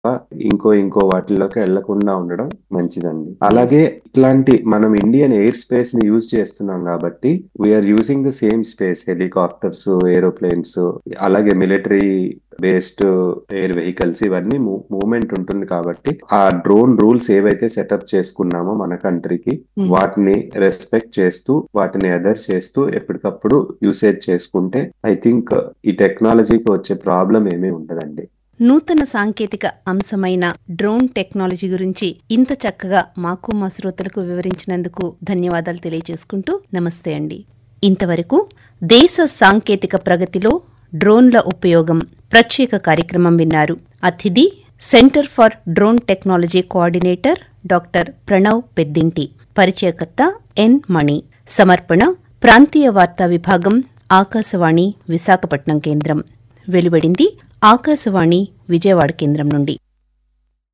ఇంకో ఇంకో వాటిల్లోకి వెళ్లకుండా ఉండడం మంచిదండి అలాగే ఇట్లాంటి మనం ఇండియన్ ఎయిర్ స్పేస్ ని యూజ్ చేస్తున్నాం కాబట్టి we're using the same space helicopters aeroplanes అలాగే మిలిటరీ బేస్డ్ ఎయిర్ వెహికల్స్ ఇవన్నీ మూవ్మెంట్ ఉంటుంది కాబట్టి ఆ డ్రోన్ రూల్స్ ఏవైతే సెటప్ చేసుకున్నామో మన కంట్రీకి వాటిని రెస్పెక్ట్ చేస్తూ వాటిని ఎదర్ చేస్తూ ఎప్పటికప్పుడు యూసేజ్ చేసుకుంటే ఐ థింక్ ఈ టెక్నాలజీకి వచ్చే ప్రాబ్లం ఏమీ ఉండదండి నూతన సాంకేతిక అంశమైన డ్రోన్ టెక్నాలజీ గురించి ఇంత చక్కగా మాకు మా శ్రోతలకు వివరించినందుకు ధన్యవాదాలు తెలియజేసుకుంటూ నమస్తే అండి ఇంతవరకు దేశ సాంకేతిక ప్రగతిలో డ్రోన్ల ఉపయోగం ప్రత్యేక కార్యక్రమం విన్నారు అతిథి centre for drone technology coordinator doctor Pranav Peddinti పరిచయకర్త ఎన్ మణి సమర్పణ ప్రాంతీయ వార్తా విభాగం ఆకాశవాణి విశాఖపట్నం కేంద్రం వెలువడింది ఆకాశవాణి విజయవాడ కేంద్రం నుండి